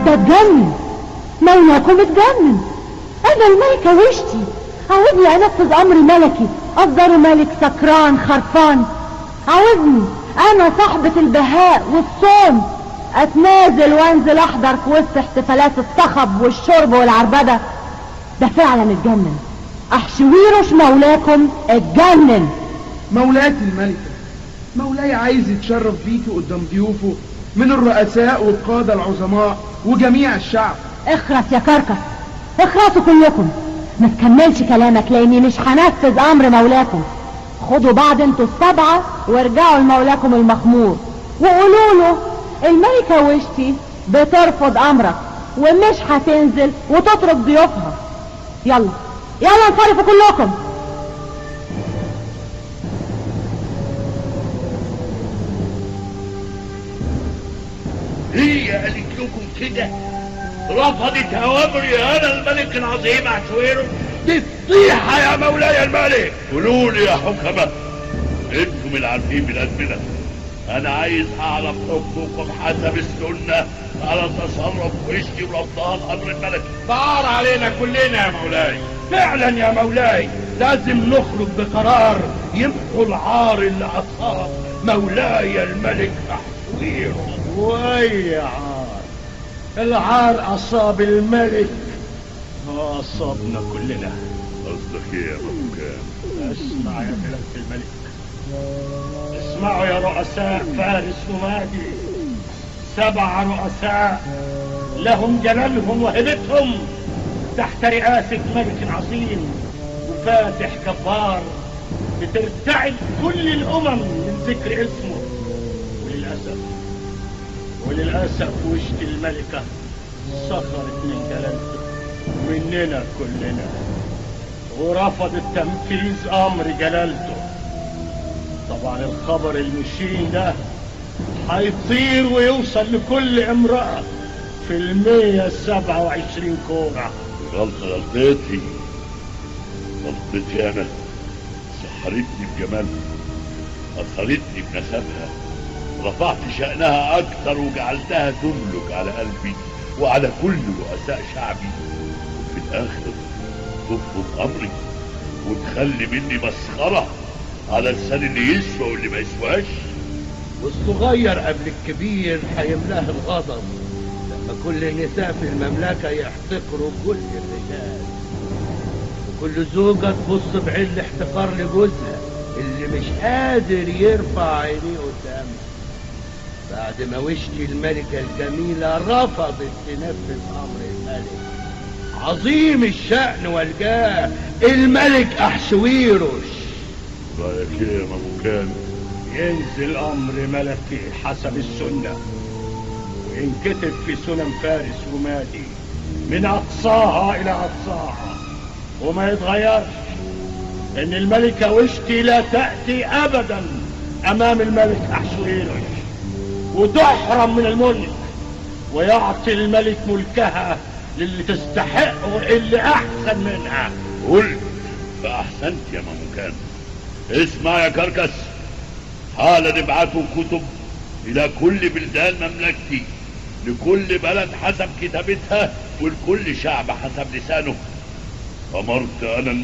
ده اتجنن مولاكم اتجنن انا الملكة وشتي عاوزني انفذ امر ملكي اصدر ملك سكران خرفان عاوزني انا صاحبة البهاء والصون اتنازل وانزل احضر في وسط احتفالات الصخب والشرب والعربدة ده فعلا اتجنن احشويروش مولاكم اتجنن مولاتي الملكة مولاي عايز يتشرف بيكي قدام ضيوفه من الرؤساء والقادة العظماء وجميع الشعب اخرس يا كركس اخرسوا كلكم ما تكملش كلامك لاني مش هنفذ امر مولاكم خدوا بعض انتوا السبعة وارجعوا لمولاكم المخمور وقولوا له الملكة وشتي بترفض امرك ومش هتنزل وتترك ضيوفها يلا يلا انصرفوا كلكم هي قالت لكم كده رفضت اوامري انا الملك العظيم عشويرو دي فضيحه يا مولاي الملك قولوا لي يا حكماء انتم العارفين بالازمنه انا عايز اعرف حكمكم حسب السنه على تصرف وشتي ورفضان امر الملك طار علينا كلنا يا مولاي فعلا يا مولاي لازم نخرج بقرار يمحو العار اللي اصاب مولاي الملك احويرو وي عار العار اصاب الملك واصابنا كلنا قصدك ايه يا مكان اسمع يا جلالة الملك اسمعوا يا رؤساء فارس ومادي سبع رؤساء لهم جلالهم وهبتهم تحت رئاسة ملك عظيم وفاتح جبار بترتعد كل الأمم من ذكر اسمه وللأسف وللأسف وشت الملكة سخرت من جلالته مننا كلنا ورفضت تنفيذ أمر جلالته طبعا الخبر المشين ده هيطير ويوصل لكل امرأة في المية سبعة وعشرين كورة غلطة غلطتي غلطتي انا سحرتني بجمالها اثرتني بنسبها رفعت شأنها اكثر وجعلتها تملك على قلبي وعلى كل رؤساء شعبي وفي الاخر ترفض امري وتخلي مني مسخرة على لسان اللي يسوى واللي ما يسواش والصغير قبل الكبير هيملاه الغضب لما كل النساء في المملكة يحتقروا كل الرجال وكل زوجة تبص بعين الاحتقار لجوزها اللي مش قادر يرفع عينيه قدامها بعد ما وشتي الملكة الجميلة رفضت تنفذ أمر الملك عظيم الشأن والجاه الملك أحشويروش رايك ايه يا مكان ينزل امر ملكي حسب السنة وينكتب في سنن فارس ومادي من اقصاها الى اقصاها وما يتغيرش ان الملكة وشتي لا تأتي ابدا امام الملك احشويروش وتحرم من الملك ويعطي الملك ملكها للي تستحق واللي احسن منها قلت فاحسنت يا ممكان اسمع يا كركس حالا نبعتوا كتب الى كل بلدان مملكتي لكل بلد حسب كتابتها ولكل شعب حسب لسانه امرت انا